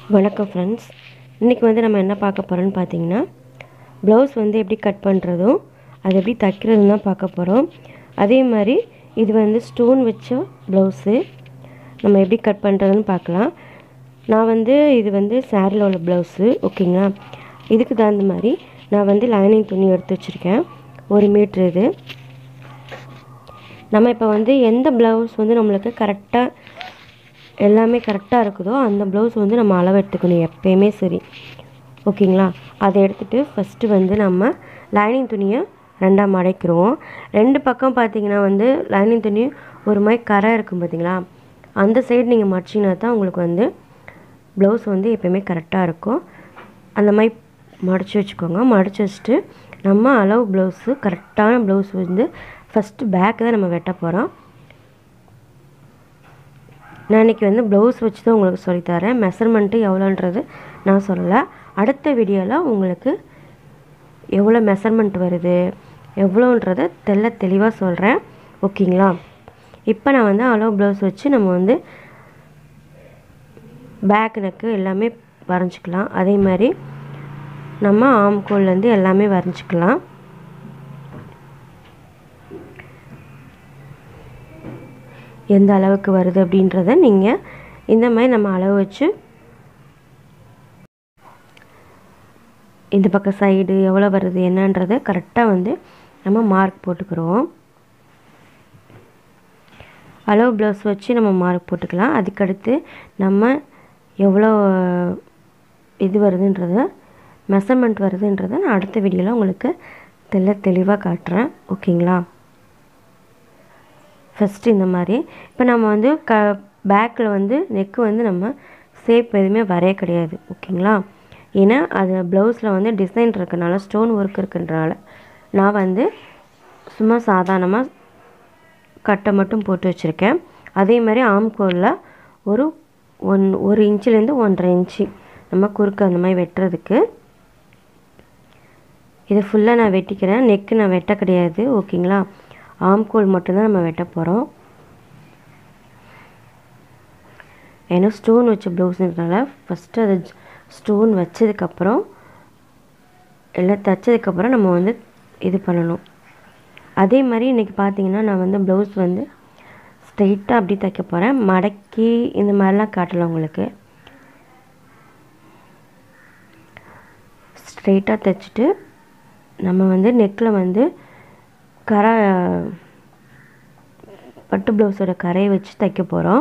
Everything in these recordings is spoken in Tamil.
வணக்கம் ஃப்ரெண்ட்ஸ் இன்றைக்கி வந்து நம்ம என்ன பார்க்க போகிறோம்னு பார்த்தீங்கன்னா ப்ளவுஸ் வந்து எப்படி கட் பண்ணுறதும் அது எப்படி தைக்கிறதும் தான் பார்க்க போகிறோம் அதே மாதிரி இது வந்து ஸ்டோன் வச்ச ப்ளவுஸு நம்ம எப்படி கட் பண்ணுறதுன்னு பார்க்கலாம் நான் வந்து இது வந்து சாரியில் உள்ள ப்ளவுஸு ஓகேங்களா இதுக்கு தகுந்த மாதிரி நான் வந்து லைனிங் துணி எடுத்து வச்சுருக்கேன் ஒரு மீட்ரு இது நம்ம இப்போ வந்து எந்த ப்ளவுஸ் வந்து நம்மளுக்கு கரெக்டாக எல்லாமே கரெக்டாக இருக்குதோ அந்த ப்ளவுஸ் வந்து நம்ம அளவு எடுத்துக்கணும் எப்பயுமே சரி ஓகேங்களா அதை எடுத்துகிட்டு ஃபஸ்ட்டு வந்து நம்ம லைனிங் துணியை ரெண்டாக மடைக்கிறோம் ரெண்டு பக்கம் பார்த்தீங்கன்னா வந்து லைனிங் துணி ஒரு மாதிரி கரை இருக்கும் பார்த்தீங்களா அந்த சைடு நீங்கள் மடிச்சிங்கன்னா தான் உங்களுக்கு வந்து ப்ளவுஸ் வந்து எப்பயுமே கரெக்டாக இருக்கும் அந்த மாதிரி மடித்து வச்சுக்கோங்க மடித்து வச்சுட்டு நம்ம அளவு ப்ளவுஸு கரெக்டான ப்ளவுஸ் வந்து ஃபஸ்ட்டு பேக்கு தான் நம்ம வெட்ட போகிறோம் நான் இன்றைக்கி வந்து ப்ளவுஸ் வச்சு தான் உங்களுக்கு சொல்லித்தரேன் மெஷர்மெண்ட்டு எவ்வளோன்றது நான் சொல்லலை அடுத்த வீடியோவில் உங்களுக்கு எவ்வளோ மெஷர்மெண்ட் வருது எவ்வளோன்றதை தெல்ல தெளிவாக சொல்கிறேன் ஓகேங்களா இப்போ நான் வந்து அளவு ப்ளவுஸ் வச்சு நம்ம வந்து பேக் நெக்கு எல்லாமே வரைஞ்சிக்கலாம் அதே மாதிரி நம்ம ஆம்கோல்லேருந்து எல்லாமே வரைஞ்சிக்கலாம் எந்த அளவுக்கு வருது அப்படின்றத நீங்கள் இந்த மாதிரி நம்ம அளவு வச்சு இந்த பக்கம் சைடு எவ்வளோ வருது என்னன்றதை கரெக்டாக வந்து நம்ம மார்க் போட்டுக்கிறோம் அளவு ப்ளவுஸ் வச்சு நம்ம மார்க் போட்டுக்கலாம் அதுக்கடுத்து நம்ம எவ்வளோ இது வருதுன்றத மெஷர்மெண்ட் வருதுன்றதை நான் அடுத்த வீடியோவில் உங்களுக்கு தெல்ல தெளிவாக காட்டுறேன் ஓகேங்களா ஃபஸ்ட்டு இந்த மாதிரி இப்போ நம்ம வந்து க பேக்கில் வந்து நெக்கு வந்து நம்ம ஷேப் எதுவுமே வரைய கிடையாது ஓகேங்களா ஏன்னா அது ப்ளவுஸில் வந்து டிசைன் இருக்கனால ஸ்டோன் ஒர்க் இருக்குன்றனால நான் வந்து சும்மா சாதாரணமாக கட்டை மட்டும் போட்டு வச்சுருக்கேன் அதே மாதிரி ஆம்கோலில் ஒரு ஒன் ஒரு இன்ச்சிலேருந்து ஒன்றரை இன்ச்சு நம்ம குறுக்கு அந்த மாதிரி வெட்டுறதுக்கு இதை ஃபுல்லாக நான் வெட்டிக்கிறேன் நெக்கு நான் வெட்ட கிடையாது ஓகேங்களா ஆம்கோல் மட்டும்தான் நம்ம வெட்ட போகிறோம் ஏன்னா ஸ்டோன் வச்ச ப்ளவுஸ்ன்றனால ஃபஸ்ட்டு அதை ஸ்டோன் வச்சதுக்கப்புறம் எல்லாம் தைச்சதுக்கப்புறம் நம்ம வந்து இது பண்ணணும் அதே மாதிரி இன்றைக்கி பார்த்தீங்கன்னா நான் வந்து ப்ளவுஸ் வந்து ஸ்ட்ரெயிட்டாக அப்படி தைக்க போகிறேன் மடக்கி இந்த மாதிரிலாம் காட்டலாம் உங்களுக்கு ஸ்ட்ரெயிட்டாக தைச்சிட்டு நம்ம வந்து நெக்கில் வந்து கரை பட்டு ப்ளவுஸோட கரையை வச்சு தைக்க போகிறோம்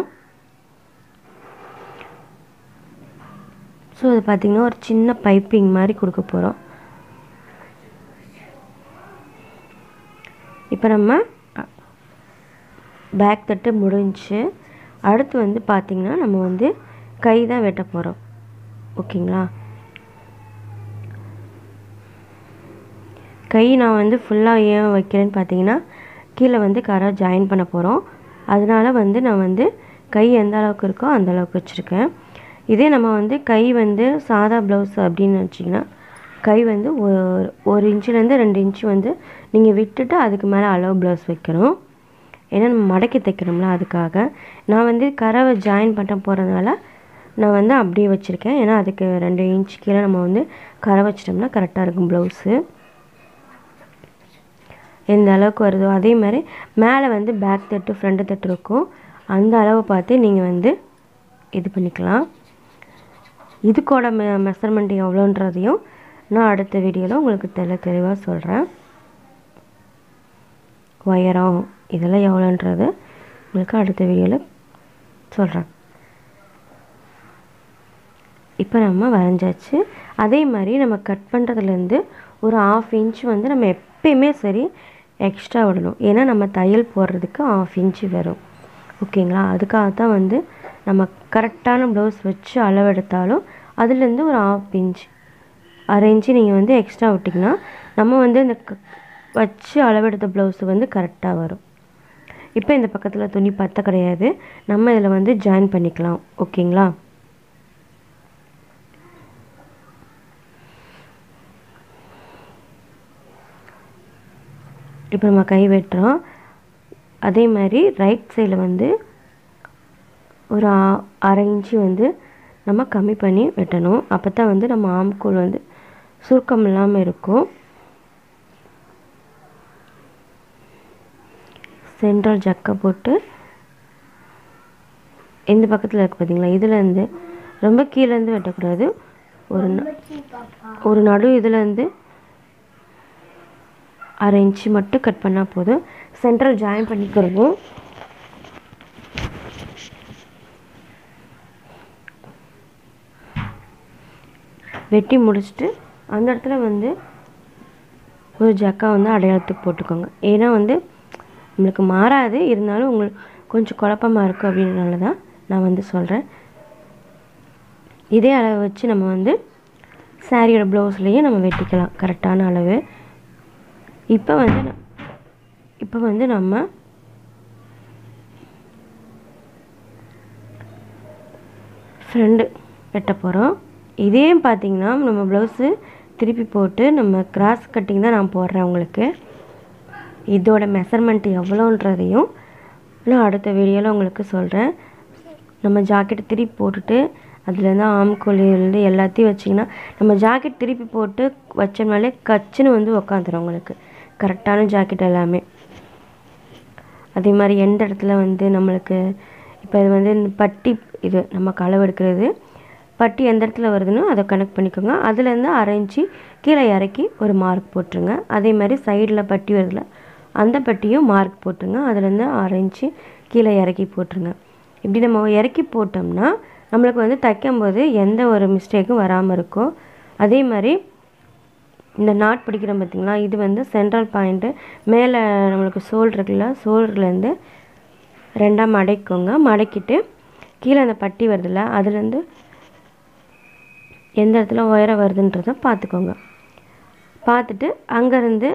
ஸோ அது பார்த்திங்கன்னா ஒரு சின்ன பைப்பிங் மாதிரி கொடுக்க போகிறோம் இப்போ நம்ம பேக் தட்டு முடிஞ்சு அடுத்து வந்து பார்த்திங்கன்னா நம்ம வந்து கை தான் வெட்ட போகிறோம் ஓகேங்களா கை நான் வந்து ஃபுல்லாக ஏன் வைக்கிறேன்னு பார்த்தீங்கன்னா கீழே வந்து கரை ஜாயின் பண்ண போகிறோம் அதனால வந்து நான் வந்து கை எந்த அளவுக்கு இருக்கோ அந்த அளவுக்கு வச்சுருக்கேன் இதே நம்ம வந்து கை வந்து சாதா ப்ளவுஸ் அப்படின்னு வச்சிங்கன்னா கை வந்து ஒரு ஒரு இன்ச்சுலேருந்து ரெண்டு இன்ச்சு வந்து நீங்கள் விட்டுட்டு அதுக்கு மேலே அளவு ப்ளவுஸ் வைக்கணும் ஏன்னா நம்ம மடக்கி தைக்கணும்ல அதுக்காக நான் வந்து கரவை ஜாயின் பண்ண போகிறதுனால நான் வந்து அப்படியே வச்சுருக்கேன் ஏன்னா அதுக்கு ரெண்டு இன்ச்சு கீழே நம்ம வந்து கரை வச்சிட்டோம்னா கரெக்டாக இருக்கும் ப்ளவுஸு எந்த அளவுக்கு வருதோ அதே மாதிரி மேலே வந்து பேக் தட்டு ஃப்ரண்ட் தட்டு இருக்கும் அந்த அளவு பார்த்து நீங்கள் வந்து இது பண்ணிக்கலாம் இதுக்கோட மெ மெஷர்மெண்ட் எவ்வளோன்றதையும் நான் அடுத்த வீடியோவில் உங்களுக்கு தெல தெளிவாக சொல்கிறேன் உயரம் இதெல்லாம் எவ்வளோன்றது உங்களுக்கு அடுத்த வீடியோவில் சொல்கிறேன் இப்போ நம்ம வரைஞ்சாச்சு அதே மாதிரி நம்ம கட் பண்ணுறதுலேருந்து ஒரு ஆஃப் இன்ச் வந்து நம்ம எப்பயுமே சரி எக்ஸ்ட்ரா விடணும் ஏன்னா நம்ம தையல் போடுறதுக்கு ஆஃப் இன்ச்சு வரும் ஓகேங்களா அதுக்காக தான் வந்து நம்ம கரெக்டான ப்ளவுஸ் வச்சு அளவெடுத்தாலும் அதுலேருந்து ஒரு ஆஃப் இன்ச் அரை இன்ச்சு நீங்கள் வந்து எக்ஸ்ட்ரா விட்டிங்கன்னா நம்ம வந்து இந்த வச்சு அளவெடுத்த ப்ளவுஸு வந்து கரெக்டாக வரும் இப்போ இந்த பக்கத்தில் துணி பத்த கிடையாது நம்ம இதில் வந்து ஜாயின் பண்ணிக்கலாம் ஓகேங்களா இப்போ நம்ம கை வெட்டுறோம் அதே மாதிரி ரைட் சைடில் வந்து ஒரு அரை இன்ச்சு வந்து நம்ம கம்மி பண்ணி வெட்டணும் அப்போ தான் வந்து நம்ம ஆம்கோல் வந்து சுருக்கம் இல்லாமல் இருக்கும் சென்ட்ரல் ஜக்கை போட்டு இந்த பக்கத்தில் இருக்கு பார்த்தீங்களா இதுலேருந்து ரொம்ப கீழேருந்து வெட்டக்கூடாது ஒரு ந- ஒரு நடு இதுலேருந்து அரை இன்ச்சு மட்டும் கட் பண்ணால் போதும் சென்ட்ரல் ஜாயின் பண்ணிக்கிறோம் வெட்டி முடிச்சுட்டு அந்த இடத்துல வந்து ஒரு ஜக்கா வந்து அடையாளத்துக்கு போட்டுக்கோங்க ஏன்னா வந்து நம்மளுக்கு மாறாது இருந்தாலும் உங்களுக்கு கொஞ்சம் குழப்பமா இருக்குது அப்படின்றனால தான் நான் வந்து சொல்கிறேன் இதே அளவை வச்சு நம்ம வந்து சாரியோட ப்ளவுஸ்லேயே நம்ம வெட்டிக்கலாம் கரெக்டான அளவு இப்போ வந்து ந- இப்போ வந்து நம்ம ஃப்ரெண்டு வெட்ட போகிறோம் இதே பார்த்தீங்கன்னா நம்ம ப்ளவுஸு திருப்பி போட்டு நம்ம கிராஸ் கட்டிங் தான் நான் போடுறேன் உங்களுக்கு இதோட மெஷர்மெண்ட் எவ்வளோன்றதையும் நான் அடுத்த வீடியோவில் உங்களுக்கு சொல்கிறேன் நம்ம ஜாக்கெட் திருப்பி போட்டுட்டு அதுலேருந்து ஆம்கோலிலேருந்து எல்லாத்தையும் வச்சிங்கன்னா நம்ம ஜாக்கெட் திருப்பி போட்டு வச்சோம்னாலே கச்சுன்னு வந்து உக்காந்துரும் உங்களுக்கு கரெக்டான ஜாக்கெட் எல்லாமே அதே மாதிரி எந்த இடத்துல வந்து நம்மளுக்கு இப்போ இது வந்து இந்த பட்டி இது நம்ம களவு எடுக்கிறது பட்டி எந்த இடத்துல வருதுன்னு அதை கனெக்ட் பண்ணிக்கோங்க அதுலேருந்து அரை இன்ச்சு கீழே இறக்கி ஒரு மார்க் போட்டுருங்க அதே மாதிரி சைடில் பட்டி வருதுல அந்த பட்டியும் மார்க் போட்டுருங்க அதுலேருந்து அரை இன்ச்சு கீழே இறக்கி போட்டுருங்க இப்படி நம்ம இறக்கி போட்டோம்னா நம்மளுக்கு வந்து தைக்கும்போது எந்த ஒரு மிஸ்டேக்கும் வராமல் இருக்கும் அதே மாதிரி இந்த நாட் பிடிக்கிறோம் பார்த்தீங்களா இது வந்து சென்ட்ரல் பாயிண்ட்டு மேலே நம்மளுக்கு சோல் இருக்குல்ல சோல்லேருந்து ரெண்டாக மடக்கிக்கோங்க மடக்கிட்டு கீழே அந்த பட்டி வருதுல்ல அதுலேருந்து எந்த இடத்துல உயரம் வருதுன்றதை பார்த்துக்கோங்க பார்த்துட்டு அங்கேருந்து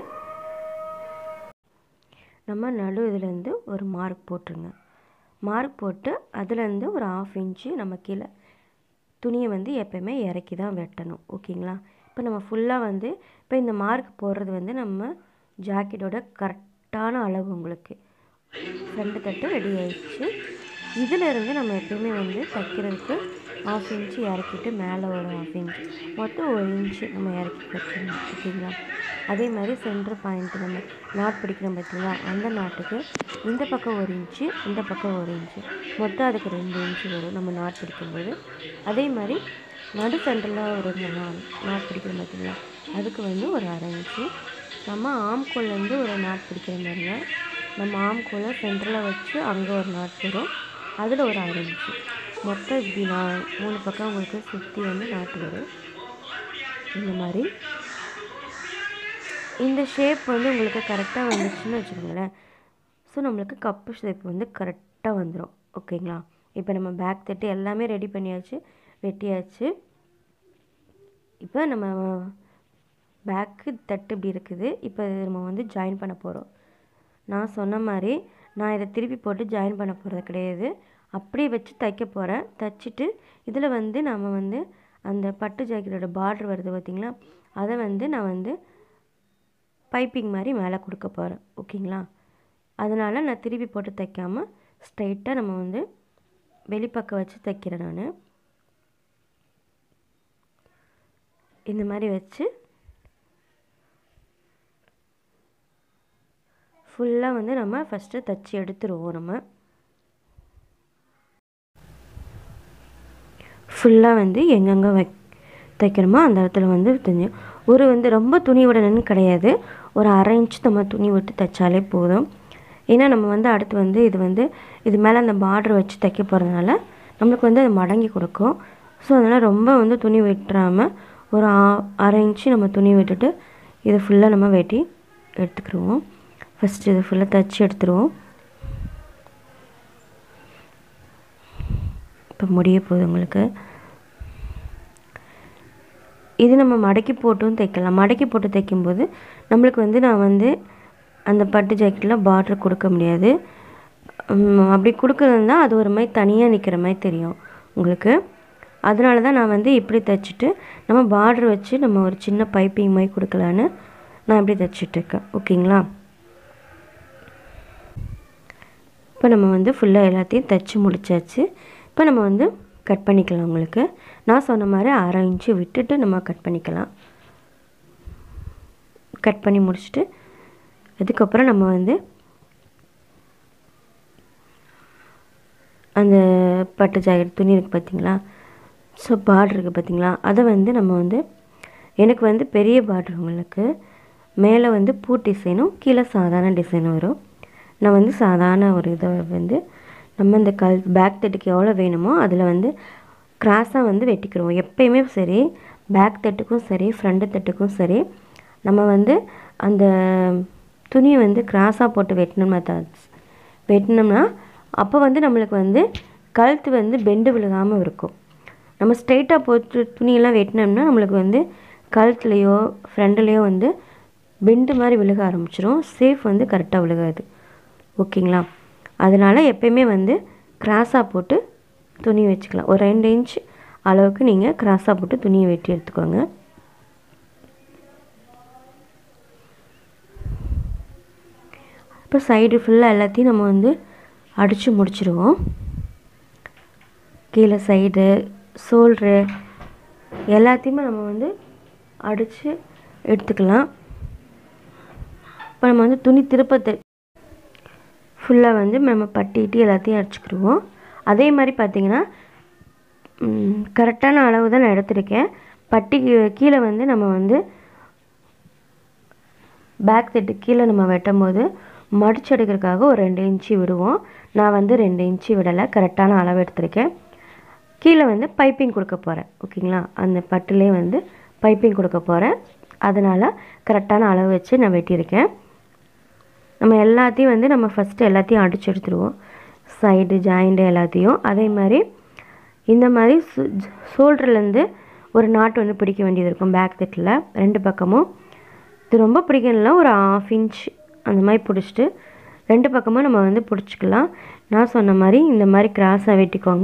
நம்ம நடு இதுலேருந்து ஒரு மார்க் போட்டுருங்க மார்க் போட்டு அதுலேருந்து ஒரு ஆஃப் இன்ச்சு நம்ம கீழே துணியை வந்து எப்பயுமே இறக்கி தான் வெட்டணும் ஓகேங்களா இப்போ நம்ம ஃபுல்லாக வந்து இப்போ இந்த மார்க் போடுறது வந்து நம்ம ஜாக்கெட்டோட கரெக்டான அளவு உங்களுக்கு ஃப்ரண்ட் தட்டு ரெடி ஆயிடுச்சு இதில் இருந்து நம்ம எப்பயுமே வந்து தைக்கிறதுக்கு ஆஃப் இன்ச்சு இறக்கிட்டு மேலே ஒரு ஆஃப் இன்ச்சு மொத்தம் ஒரு இன்ச்சு நம்ம இறக்கி தைக்கணும் ஓகேங்களா அதே மாதிரி சென்டர் பாயிண்ட் நம்ம நாட் பிடிக்கிறோம் பார்த்தீங்களா அந்த நாட்டுக்கு இந்த பக்கம் ஒரு இன்ச்சு இந்த பக்கம் ஒரு இன்ச்சு மொத்தம் அதுக்கு ரெண்டு இன்ச்சு வரும் நம்ம நாட் பிடிக்கும்போது அதே மாதிரி நடு சென்டரில் ஒரு நா- நாட் பிடிக்கிறோம் பார்த்தீங்களா அதுக்கு வந்து ஒரு அரை இன்ச்சு நம்ம ஆம்கோல்லேருந்து ஒரு நாட் பிடிக்கிற மாதிரிங்க நம்ம ஆம்கோலை சென்டரில் வச்சு அங்கே ஒரு நாட் வரும் அதில் ஒரு அரை இன்ச்சு மொத்தம் இப்படி நான் மூணு பக்கம் உங்களுக்கு சுற்றி வந்து நாட்டு வரும் இந்த மாதிரி இந்த ஷேப் வந்து உங்களுக்கு கரெக்டாக வந்துச்சுன்னு வச்சுக்கோங்களேன் ஸோ நம்மளுக்கு கப்பு ஷேப் வந்து கரெக்டாக வந்துடும் ஓகேங்களா இப்போ நம்ம பேக் தட்டு எல்லாமே ரெடி பண்ணியாச்சு வெட்டியாச்சு இப்போ நம்ம பேக்கு தட்டு இப்படி இருக்குது இப்போ இது நம்ம வந்து ஜாயின் பண்ண போகிறோம் நான் சொன்ன மாதிரி நான் இதை திருப்பி போட்டு ஜாயின் பண்ண போகிறது கிடையாது அப்படியே வச்சு தைக்க போகிறேன் தைச்சிட்டு இதில் வந்து நம்ம வந்து அந்த பட்டு ஜாக்கெட்டோட பார்டர் வருது பார்த்திங்களா அதை வந்து நான் வந்து பைப்பிங் மாதிரி மேலே கொடுக்க போகிறேன் ஓகேங்களா அதனால் நான் திருப்பி போட்டு தைக்காமல் ஸ்ட்ரைட்டாக நம்ம வந்து வெளிப்பக்கம் வச்சு தைக்கிறேன் நான் இந்த மாதிரி வச்சு ஃபுல்லாக வந்து நம்ம ஃபஸ்ட்டு தச்சு எடுத்துருவோம் நம்ம ஃபுல்லாக வந்து எங்கெங்கே வை தைக்கிறோமோ அந்த இடத்துல வந்து தெரிஞ்சு ஒரு வந்து ரொம்ப துணி விடணும்னு கிடையாது ஒரு அரை இன்ச் நம்ம துணி விட்டு தைச்சாலே போதும் ஏன்னா நம்ம வந்து அடுத்து வந்து இது வந்து இது மேலே அந்த பார்டர் வச்சு தைக்க போகிறதுனால நம்மளுக்கு வந்து அது மடங்கி கொடுக்கும் ஸோ அதனால் ரொம்ப வந்து துணி விட்டுறாமல் ஒரு ஆ- அரை இன்ச்சு நம்ம துணி விட்டுட்டு இதை ஃபுல்லாக நம்ம வெட்டி எடுத்துக்கிடுவோம் ஃபஸ்ட்டு இதை ஃபுல்லாக தைச்சி எடுத்துருவோம் இப்போ முடிய போகுது உங்களுக்கு இது நம்ம மடக்கி போட்டும் தைக்கலாம் மடக்கி போட்டு தைக்கும்போது நம்மளுக்கு வந்து நான் வந்து அந்த பட்டு ஜாக்கெட்டில் பார்டர் கொடுக்க முடியாது உம், அப்படி கொடுக்குறதுனா அது ஒரு மாதிரி தனியாக நிற்கிற மாதிரி தெரியும் உங்களுக்கு அதனால தான் நான் வந்து இப்படி தைச்சிட்டு நம்ம பார்டர் வச்சு நம்ம ஒரு சின்ன பைப்பிங் மாதிரி கொடுக்கலான்னு நான் இப்படி தைச்சிட்ருக்கேன் ஓகேங்களா இப்போ நம்ம வந்து ஃபுல்லாக எல்லாத்தையும் தைச்சி முடிச்சாச்சு இப்போ நம்ம வந்து கட் பண்ணிக்கலாம் உங்களுக்கு நான் சொன்ன மாதிரி அரை இன்ச்சு விட்டுட்டு நம்ம கட் பண்ணிக்கலாம் கட் பண்ணி முடிச்சுட்டு அதுக்கப்புறம் நம்ம வந்து அந்த பட்டு ஜாக்கெட் துணி இருக்குது பார்த்தீங்களா ஸோ பார்டர் இருக்குது பார்த்தீங்களா அதை வந்து நம்ம வந்து எனக்கு வந்து பெரிய பார்டர் உங்களுக்கு மேலே வந்து பூ டிசைனும் கீழே சாதாரண டிசைனும் வரும் நான் வந்து சாதாரண ஒரு இதை வந்து நம்ம இந்த கல் பேக் தட்டுக்கு எவ்வளோ வேணுமோ அதில் வந்து கிராஸாக வந்து வெட்டிக்கிறோம் எப்பயுமே சரி பேக் தட்டுக்கும் சரி ஃப்ரண்ட் தட்டுக்கும் சரி நம்ம வந்து அந்த துணியை வந்து கிராஸாக போட்டு வெட்டினோம்னா தான் வெட்டினோம்னா அப்போ வந்து நம்மளுக்கு வந்து கழுத்து வந்து பெண்டு விழுகாமல் இருக்கும் நம்ம ஸ்ட்ரெயிட்டாக போட்டு துணியெல்லாம் வெட்டினோம்னா நம்மளுக்கு வந்து கழுத்துலேயோ ஃப்ரண்ட்லேயோ வந்து பெண்டு மாதிரி விழுக ஆரம்பிச்சிரும் சேஃப் வந்து கரெக்டாக விழுகாது ஓகேங்களா அதனால் எப்பயுமே வந்து கிராஸாக போட்டு துணி வச்சுக்கலாம் ஒரு ரெண்டு இன்ச் அளவுக்கு நீங்கள் கிராஸாக போட்டு துணியை வெட்டி எடுத்துக்கோங்க இப்போ சைடு ஃபுல்லாக எல்லாத்தையும் நம்ம வந்து அடித்து முடிச்சிடுவோம் கீழே சைடு ஷோல்ட்ரு எல்லாத்தையுமே நம்ம வந்து அடித்து எடுத்துக்கலாம் இப்போ நம்ம வந்து துணி திருப்பத்தை ஃபுல்லாக வந்து நம்ம பட்டிட்டு எல்லாத்தையும் அடிச்சுக்கிடுவோம் அதே மாதிரி பார்த்திங்கன்னா கரெக்டான அளவு தான் நான் எடுத்திருக்கேன் பட்டி கீழே வந்து நம்ம வந்து பேக் தட்டு கீழே நம்ம வெட்டும் போது மடிச்சு எடுக்கிறதுக்காக ஒரு ரெண்டு இன்ச்சு விடுவோம் நான் வந்து ரெண்டு இன்ச்சு விடலை கரெக்டான அளவு எடுத்திருக்கேன் கீழே வந்து பைப்பிங் கொடுக்க போகிறேன் ஓகேங்களா அந்த பட்டுலே வந்து பைப்பிங் கொடுக்க போகிறேன் அதனால் கரெக்டான அளவு வச்சு நான் வெட்டியிருக்கேன் நம்ம எல்லாத்தையும் வந்து நம்ம ஃபஸ்ட்டு எல்லாத்தையும் அடிச்சு எடுத்துருவோம் சைடு ஜாயிண்ட்டு எல்லாத்தையும் அதே மாதிரி இந்த மாதிரி ஷோல்டர்லேருந்து ஒரு நாட்டு வந்து பிடிக்க வேண்டியது இருக்கும் பேக் தட்டில் ரெண்டு பக்கமும் இது ரொம்ப பிடிக்கணும்னா ஒரு ஆஃப் இன்ச் அந்த மாதிரி பிடிச்சிட்டு ரெண்டு பக்கமும் நம்ம வந்து பிடிச்சிக்கலாம் நான் சொன்ன மாதிரி இந்த மாதிரி கிராஸாக வெட்டிக்கோங்க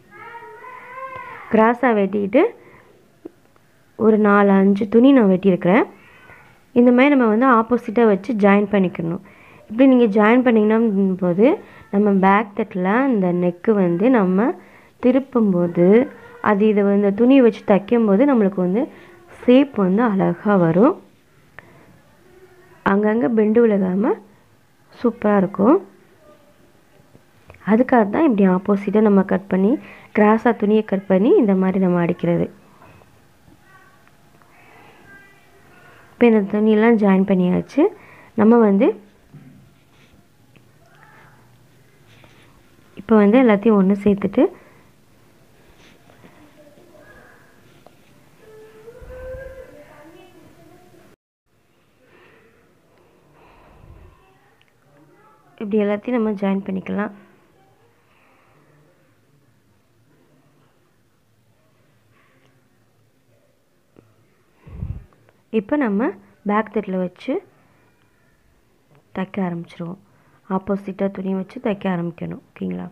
கிராஸாக வெட்டிக்கிட்டு ஒரு நாலு அஞ்சு துணி நான் வெட்டியிருக்கிறேன் இந்த மாதிரி நம்ம வந்து ஆப்போசிட்டாக வச்சு ஜாயின் பண்ணிக்கணும் இப்படி நீங்கள் ஜாயின் பண்ணிங்கன்னா போது நம்ம பேக் தட்டில் இந்த நெக்கு வந்து நம்ம திருப்பும்போது அது இதை வந்து துணியை வச்சு தைக்கும்போது நம்மளுக்கு வந்து ஷேப் வந்து அழகாக வரும் அங்கங்கே பெண்டு விலகாமல் சூப்பராக இருக்கும் அதுக்காக தான் இப்படி ஆப்போசிட்டாக நம்ம கட் பண்ணி கிராஸாக துணியை கட் பண்ணி இந்த மாதிரி நம்ம அடிக்கிறது இப்போ இந்த துணியெல்லாம் ஜாயின் பண்ணியாச்சு நம்ம வந்து இப்போ வந்து எல்லாத்தையும் ஒன்று சேர்த்துட்டு இப்படி எல்லாத்தையும் நம்ம ஜாயின் பண்ணிக்கலாம் இப்போ நம்ம பேக் தட்டில் வச்சு தைக்க ஆரம்பிச்சிருவோம் ஆப்போசிட்டாக துணி வச்சு தைக்க ஆரம்பிக்கணும் ஓகேங்களா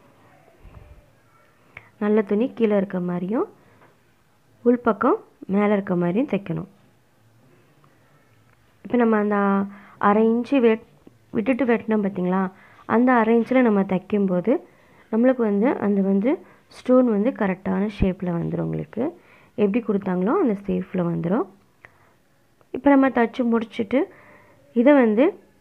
நல்ல துணி கீழே இருக்க மாதிரியும் உள்பக்கம் மேலே இருக்க மாதிரியும் தைக்கணும் இப்போ நம்ம அந்த அரை இன்ச்சு வெட் விட்டுட்டு வெட்டினோம் பார்த்தீங்களா அந்த அரை இன்ச்சில் நம்ம தைக்கும்போது நம்மளுக்கு வந்து அந்த வந்து ஸ்டோன் வந்து கரெக்டான ஷேப்பில் வந்துடும் உங்களுக்கு எப்படி கொடுத்தாங்களோ அந்த ஷேப்பில் வந்துடும் இப்போ நம்ம தச்சு முடிச்சுட்டு இதை வந்து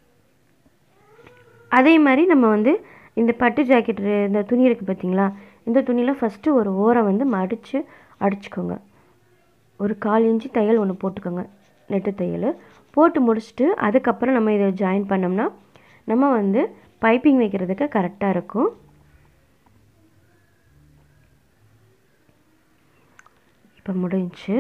அதே மாதிரி நம்ம வந்து இந்த பட்டு ஜாக்கெட் இந்த துணி இருக்குது பார்த்தீங்களா இந்த துணியில் ஃபஸ்ட்டு ஒரு ஓரம் வந்து மடித்து அடிச்சுக்கோங்க ஒரு கால் இன்ச்சு தையல் ஒன்று போட்டுக்கோங்க நெட்டு தையல் போட்டு முடிச்சுட்டு அதுக்கப்புறம் நம்ம இதை ஜாயின் பண்ணோம்னா நம்ம வந்து பைப்பிங் வைக்கிறதுக்கு கரெக்டாக இருக்கும் இப்போ முடிஞ்சு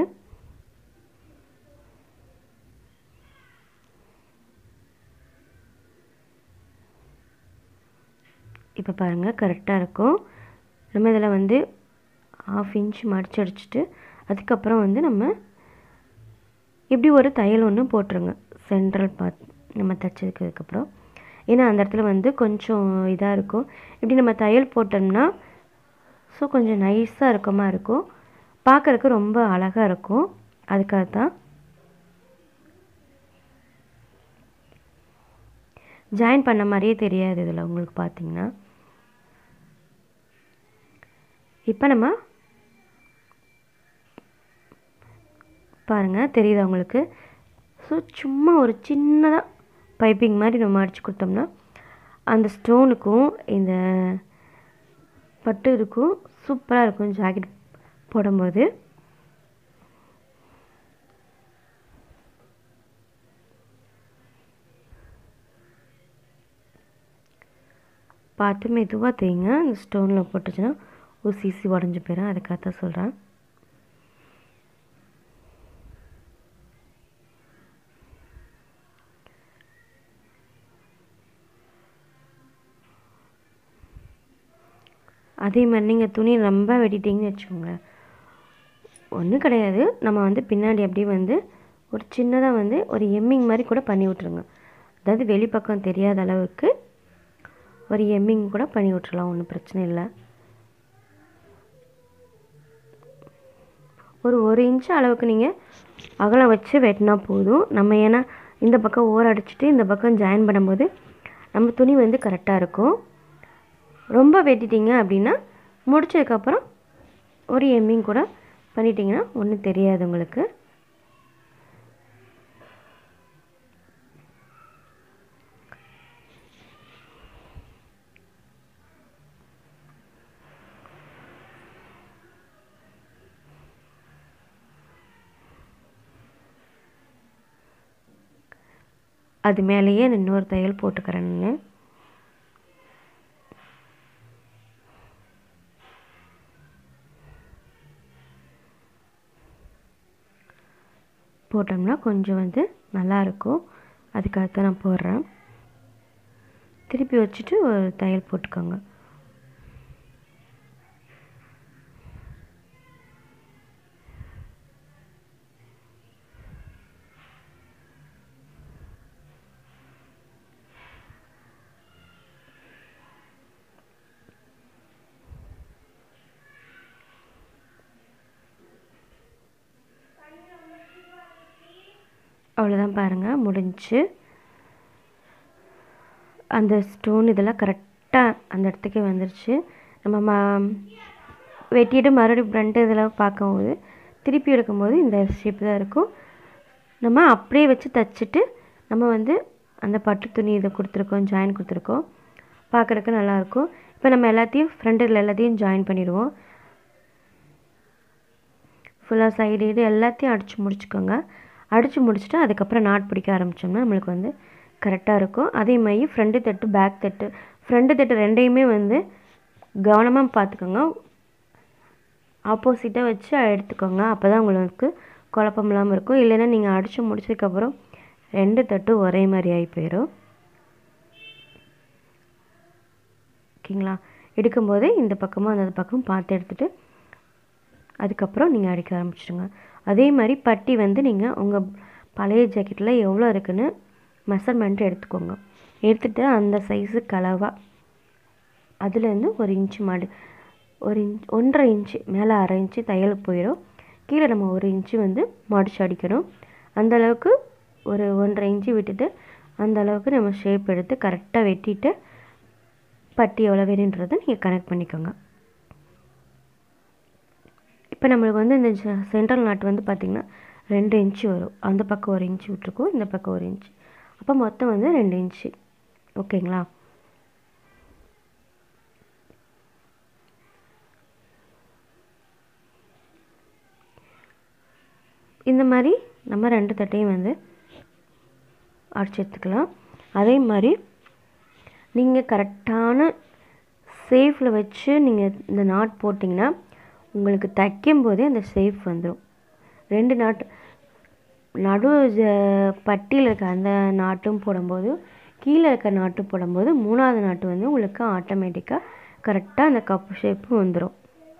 இப்போ பாருங்கள் கரெக்டாக இருக்கும் நம்ம இதில் வந்து ஆஃப் இன்ச் மடிச்சு அடிச்சுட்டு அதுக்கப்புறம் வந்து நம்ம இப்படி ஒரு தையல் ஒன்று போட்டுருங்க சென்ட்ரல் பார்ட் நம்ம தைச்சதுக்கப்புறம் ஏன்னா அந்த இடத்துல வந்து கொஞ்சம் இதாக இருக்கும் இப்படி நம்ம தையல் போட்டோம்னா ஸோ கொஞ்சம் நைஸாக இருக்கமா இருக்கும் பார்க்குறக்கு ரொம்ப அழகாக இருக்கும் அதுக்காக தான் ஜாயின் பண்ண மாதிரியே தெரியாது இதில் உங்களுக்கு பார்த்தீங்கன்னா இப்போ நம்ம பாருங்கள் தெரியுதா உங்களுக்கு ஸோ சும்மா ஒரு சின்னதாக பைப்பிங் மாதிரி நம்ம அடித்து கொடுத்தோம்னா அந்த ஸ்டோனுக்கும் இந்த பட்டு இருக்கும் சூப்பராக இருக்கும் ஜாக்கெட் போடும்போது பார்த்து மெதுவாக தேய்ங்க அந்த ஸ்டோனில் போட்டுச்சுன்னா ஒரு சிசி உடஞ்சி போயிடும் அதுக்காக தான் சொல்கிறேன் அதே மாதிரி நீங்கள் துணி ரொம்ப வெட்டிட்டீங்கன்னு வச்சுக்கோங்க ஒன்றும் கிடையாது நம்ம வந்து பின்னாடி அப்படியே வந்து ஒரு சின்னதாக வந்து ஒரு எம்மிங் மாதிரி கூட பண்ணி விட்ருங்க அதாவது வெளிப்பக்கம் தெரியாத அளவுக்கு ஒரு எம்மிங் கூட பண்ணி விட்றலாம் ஒன்றும் பிரச்சனை இல்லை ஒரு ஒரு இன்ச்சு அளவுக்கு நீங்கள் அகலம் வச்சு வெட்டினா போதும் நம்ம ஏன்னா இந்த பக்கம் ஓர அடிச்சுட்டு இந்த பக்கம் ஜாயின் பண்ணும்போது நம்ம துணி வந்து கரெக்டாக இருக்கும் ரொம்ப வெட்டிட்டீங்க அப்படின்னா முடிச்சதுக்கப்புறம் ஒரு எம்மிங் கூட பண்ணிட்டீங்கன்னா ஒன்றும் தெரியாது உங்களுக்கு அது மேலேயே நான் இன்னொரு தையல் போட்டுக்கிறேன் நான் போட்டோம்னா கொஞ்சம் வந்து நல்லாயிருக்கும் அதுக்காக தான் நான் போடுறேன் திருப்பி வச்சுட்டு ஒரு தையல் போட்டுக்கோங்க அவ்வளோதான் பாருங்கள் முடிஞ்சு அந்த ஸ்டோன் இதெல்லாம் கரெக்டாக அந்த இடத்துக்கே வந்துருச்சு நம்ம ம வெட்டிட்டு மறுபடியும் ஃப்ரண்ட் இதெல்லாம் பார்க்கும்போது திருப்பி எடுக்கும்போது இந்த ஷேப் தான் இருக்கும் நம்ம அப்படியே வச்சு தச்சுட்டு நம்ம வந்து அந்த பட்டு துணி இதை கொடுத்துருக்கோம் ஜாயின் கொடுத்துருக்கோம் பார்க்குறதுக்கு நல்லாயிருக்கும் இப்போ நம்ம எல்லாத்தையும் ஃப்ரண்டில் எல்லாத்தையும் ஜாயின் பண்ணிடுவோம் ஃபுல்லாக சைடு இது எல்லாத்தையும் அடித்து முடிச்சுக்கோங்க அடித்து முடிச்சுட்டு அதுக்கப்புறம் நாட் பிடிக்க ஆரம்பித்தோம்னா நம்மளுக்கு வந்து கரெக்டாக இருக்கும் அதே மாதிரி ஃப்ரண்ட்டு தட்டு பேக் தட்டு ஃப்ரண்ட்டு தட்டு ரெண்டையுமே வந்து கவனமாக பார்த்துக்கோங்க ஆப்போசிட்டாக வச்சு எடுத்துக்கோங்க அப்போ தான் உங்களுக்கு குழப்பம் இல்லாமல் இருக்கும் இல்லைன்னா நீங்கள் அடித்து முடிச்சதுக்கப்புறம் ரெண்டு தட்டும் ஒரே மாதிரி ஆகி போயிடும் ஓகேங்களா எடுக்கும்போதே இந்த பக்கமும் அந்த பக்கம் பார்த்து எடுத்துகிட்டு அதுக்கப்புறம் நீங்கள் அடிக்க ஆரம்பிச்சிடுங்க அதே மாதிரி பட்டி வந்து நீங்கள் உங்கள் பழைய ஜாக்கெட்டில் எவ்வளோ இருக்குன்னு மெஷர்மெண்ட் எடுத்துக்கோங்க எடுத்துகிட்டு அந்த சைஸு கலவாக அதுலேருந்து ஒரு இன்ச்சு மாடு ஒரு இன்ச் ஒன்றரை இன்ச்சு மேலே அரை இன்ச்சு தையல் போயிடும் கீழே நம்ம ஒரு இன்ச்சு வந்து மடிச்சு அடிக்கணும் அந்த அளவுக்கு ஒரு ஒன்றரை இன்ச்சு விட்டுட்டு அந்த அளவுக்கு நம்ம ஷேப் எடுத்து கரெக்டாக வெட்டிட்டு பட்டி எவ்வளோ வேணுன்றதை நீங்கள் கனெக்ட் பண்ணிக்கோங்க இப்போ நம்மளுக்கு வந்து இந்த சென்ட்ரல் நாட் வந்து பார்த்திங்கன்னா ரெண்டு இன்ச்சு வரும் அந்த பக்கம் ஒரு இன்ச்சு விட்ருக்கோம் இந்த பக்கம் ஒரு இன்ச்சு அப்போ மொத்தம் வந்து ரெண்டு இன்ச்சு ஓகேங்களா இந்த மாதிரி நம்ம ரெண்டு தட்டையும் வந்து அடிச்சு எடுத்துக்கலாம் அதே மாதிரி நீங்கள் கரெக்டான சேஃபில் வச்சு நீங்கள் இந்த நாட் போட்டிங்கன்னா உங்களுக்கு தைக்கும் போதே அந்த சேஃப் வந்துடும் ரெண்டு நாட்டு நடு பட்டியில் இருக்க அந்த நாட்டும் போடும்போது கீழே இருக்க நாட்டு போடும்போது மூணாவது நாட்டு வந்து உங்களுக்கு ஆட்டோமேட்டிக்காக கரெக்டாக அந்த கப்பு ஷேப்பு வந்துடும்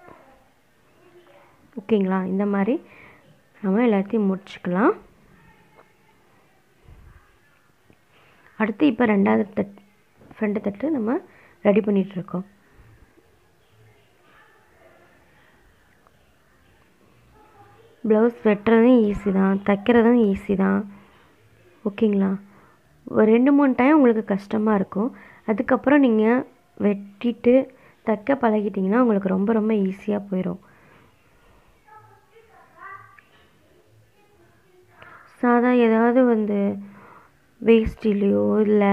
ஓகேங்களா இந்த மாதிரி நம்ம எல்லாத்தையும் முடிச்சுக்கலாம் அடுத்து இப்போ ரெண்டாவது தட் ஃப்ரண்ட் தட்டு நம்ம ரெடி பண்ணிகிட்ருக்கோம் ப்ளவுஸ் வெட்டுறதும் ஈஸி தான் தைக்கிறதும் ஈஸி தான் ஓகேங்களா ஒரு ரெண்டு மூணு டைம் உங்களுக்கு கஷ்டமாக இருக்கும் அதுக்கப்புறம் நீங்கள் வெட்டிட்டு தைக்க பழகிட்டிங்கன்னா உங்களுக்கு ரொம்ப ரொம்ப ஈஸியாக போயிடும் சாதா ஏதாவது வந்து வேஷ்டிலையோ இல்லை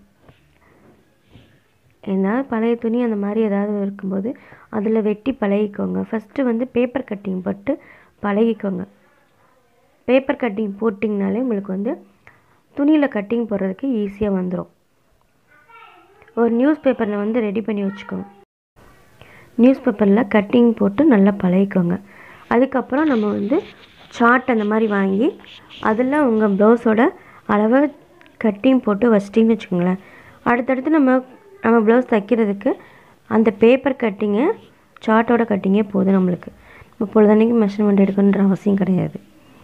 ஏதாவது பழைய துணி அந்த மாதிரி ஏதாவது இருக்கும்போது அதில் வெட்டி பழகிக்கோங்க ஃபஸ்ட்டு வந்து பேப்பர் கட்டிங் போட்டு பழகிக்கோங்க பேப்பர் கட்டிங் போட்டிங்கனாலே உங்களுக்கு வந்து துணியில் கட்டிங் போடுறதுக்கு ஈஸியாக வந்துடும் ஒரு நியூஸ் பேப்பரில் வந்து ரெடி பண்ணி வச்சுக்கோங்க நியூஸ் பேப்பரில் கட்டிங் போட்டு நல்லா பழகிக்கோங்க அதுக்கப்புறம் நம்ம வந்து சார்ட் அந்த மாதிரி வாங்கி அதில் உங்கள் ப்ளவுஸோட அளவை கட்டிங் போட்டு வச்சிட்டிங்கன்னு வச்சுக்கோங்களேன் அடுத்தடுத்து நம்ம நம்ம ப்ளவுஸ் தைக்கிறதுக்கு அந்த பேப்பர் கட்டிங்கை சார்ட்டோட கட்டிங்கே போதும் நம்மளுக்கு நம்ம பொழுதன்னைக்கு மெஷர்மெண்ட் எடுக்கணுன்ற அவசியம் கிடையாது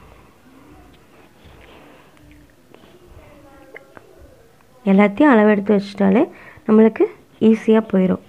எல்லாத்தையும் அளவெடுத்து வச்சிட்டாலே நம்மளுக்கு ஈஸியாக போயிடும்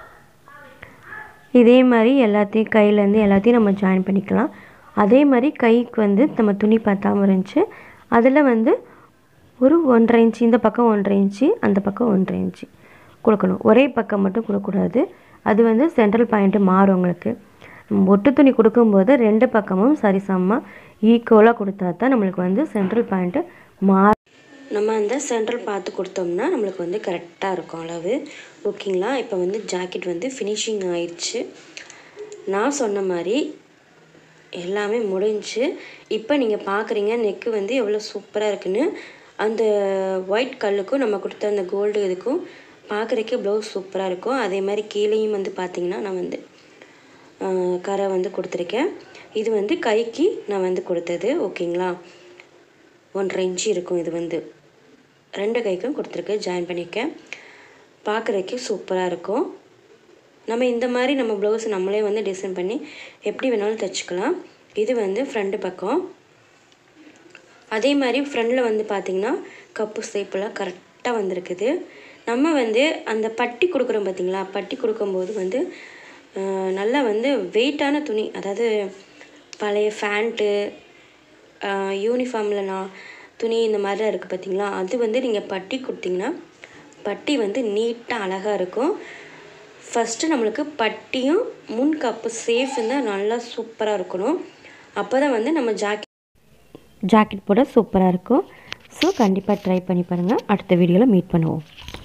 இதே மாதிரி எல்லாத்தையும் கையிலேருந்து எல்லாத்தையும் நம்ம ஜாயின் பண்ணிக்கலாம் அதே மாதிரி கைக்கு வந்து நம்ம துணி பத்தாமல் இருந்துச்சு அதில் வந்து ஒரு ஒன்றரை இன்ச்சு இந்த பக்கம் ஒன்றரை இன்ச்சு அந்த பக்கம் ஒன்றரை இன்ச்சு கொடுக்கணும் ஒரே பக்கம் மட்டும் கொடுக்கக்கூடாது அது வந்து சென்ட்ரல் பாயிண்ட்டு மாறும் உங்களுக்கு நம்ம ஒட்டு துணி கொடுக்கும்போது ரெண்டு பக்கமும் சரிசமமாக ஈக்குவலாக கொடுத்தா தான் நம்மளுக்கு வந்து சென்ட்ரல் பாயிண்ட்டு மாற நம்ம அந்த சென்ட்ரல் பார்த்து கொடுத்தோம்னா நம்மளுக்கு வந்து கரெக்டாக இருக்கும் அளவு ஓகேங்களா இப்போ வந்து ஜாக்கெட் வந்து ஃபினிஷிங் ஆயிடுச்சு நான் சொன்ன மாதிரி எல்லாமே முடிஞ்சு இப்போ நீங்கள் பார்க்குறீங்க நெக்கு வந்து எவ்வளோ சூப்பராக இருக்குன்னு அந்த ஒயிட் கல்லுக்கும் நம்ம கொடுத்த அந்த கோல்டு இதுக்கும் பார்க்குறக்கே ப்ளவுஸ் சூப்பராக இருக்கும் அதே மாதிரி கீழேயும் வந்து பார்த்திங்கன்னா நான் வந்து ஆஹ், கரை வந்து கொடுத்துருக்கேன் இது வந்து கைக்கு நான் வந்து கொடுத்தது ஓகேங்களா ஒன்றரை இன்ச்சு இருக்கும் இது வந்து ரெண்டு கைக்கும் கொடுத்துருக்கு ஜாயின் பண்ணியிருக்கேன் பார்க்குறதுக்கே சூப்பராக இருக்கும் நம்ம இந்த மாதிரி நம்ம ப்ளவுஸ் நம்மளே வந்து டிசைன் பண்ணி எப்படி வேணாலும் தைச்சிக்கலாம் இது வந்து ஃப்ரண்ட் பக்கம் அதே மாதிரி ஃப்ரண்டில் வந்து பார்த்திங்கன்னா கப்பு ஷேப்பெல்லாம் கரெக்டாக வந்திருக்குது நம்ம வந்து அந்த பட்டி கொடுக்குறோம் பார்த்தீங்களா பட்டி கொடுக்கும்போது வந்து ஆஹ், நல்லா வந்து வெயிட்டான துணி அதாவது பழைய ஃபேண்ட்டு யூனிஃபார்மில் நான் துணி இந்த மாதிரிலாம் இருக்குது பார்த்தீங்களா அது வந்து நீங்கள் பட்டி கொடுத்தீங்கன்னா பட்டி வந்து நீட்டாக அழகாக இருக்கும் ஃபஸ்ட்டு நம்மளுக்கு பட்டியும் முன் கப்பு சேஃப் தான் நல்லா சூப்பராக இருக்கணும் அப்போ தான் வந்து நம்ம ஜாக்கெட் ஜாக்கெட் போட சூப்பராக இருக்கும் ஸோ கண்டிப்பாக ட்ரை பண்ணி பாருங்கள் அடுத்த வீடியோவில் மீட் பண்ணுவோம்